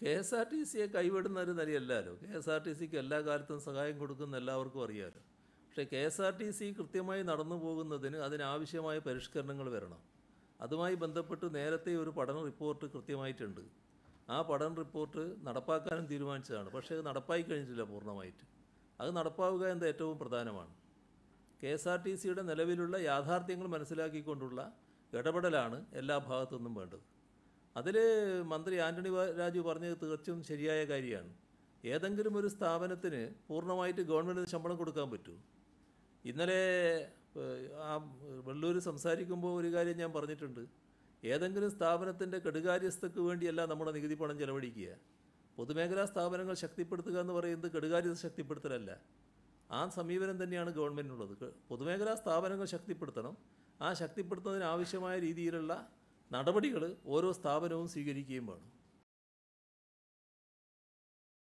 K S R T സിയെ കൈവിടുന്ന ഒരു നിലയല്ലല്ലോ കെ എസ് ആർ ടി സിക്ക് എല്ലാ കാലത്തും സഹായം കൊടുക്കുന്ന എല്ലാവർക്കും അറിയാമല്ലോ പക്ഷേ K S R T C കൃത്യമായി നടന്നു പോകുന്നതിന് അതിനാവശ്യമായ പരിഷ്കരണങ്ങൾ വരണം അതുമായി ബന്ധപ്പെട്ട് നേരത്തെ ഒരു പഠന റിപ്പോർട്ട് കൃത്യമായിട്ടുണ്ട് ആ പഠന റിപ്പോർട്ട് നടപ്പാക്കാനും തീരുമാനിച്ചതാണ് പക്ഷേ അത് നടപ്പായി കഴിഞ്ഞിട്ടില്ല പൂർണ്ണമായിട്ട് അത് നടപ്പാവുക എന്നത് ഏറ്റവും പ്രധാനമാണ് കെ എസ് ആർ ടി സിയുടെ നിലവിലുള്ള യാഥാർത്ഥ്യങ്ങൾ മനസ്സിലാക്കിക്കൊണ്ടുള്ള ഇടപെടലാണ് എല്ലാ ഭാഗത്തു നിന്നും വേണ്ടത് അതിൽ മന്ത്രി ആന്റണി വ- രാജു പറഞ്ഞത് തീർച്ചയായും ശരിയായ കാര്യമാണ് ഏതെങ്കിലും ഒരു സ്ഥാപനത്തിന് പൂർണ്ണമായിട്ട് ഗവൺമെൻറ് ശമ്പളം കൊടുക്കാൻ പറ്റൂ ഇന്നലെ ഏഹ്, ആ വെള്ളൂർ സംസാരിക്കുമ്പോൾ ഒരു കാര്യം ഞാൻ പറഞ്ഞിട്ടുണ്ട് ഏതെങ്കിലും സ്ഥാപനത്തിൻ്റെ കെടുകാര്യസ്ഥക്ക് വേണ്ടിയല്ല നമ്മുടെ നികുതി പണം ചെലവഴിക്കുക പൊതുമേഖലാ സ്ഥാപനങ്ങൾ ശക്തിപ്പെടുത്തുക എന്ന് പറയുന്നത് കെടുകാര്യസ്ഥ ശക്തിപ്പെടുത്തലല്ല ആ സമീപനം തന്നെയാണ് ഗവൺമെൻറ്റിനുള്ളത് ക- പൊതുമേഖലാ സ്ഥാപനങ്ങൾ ശക്തിപ്പെടുത്തണം ആ ശക്തിപ്പെടുത്തുന്നതിന് ആവശ്യമായ രീതിയിലുള്ള നടപടികൾ ഓരോ സ്ഥാപനവും സ്വീകരിക്കുകയും വേണം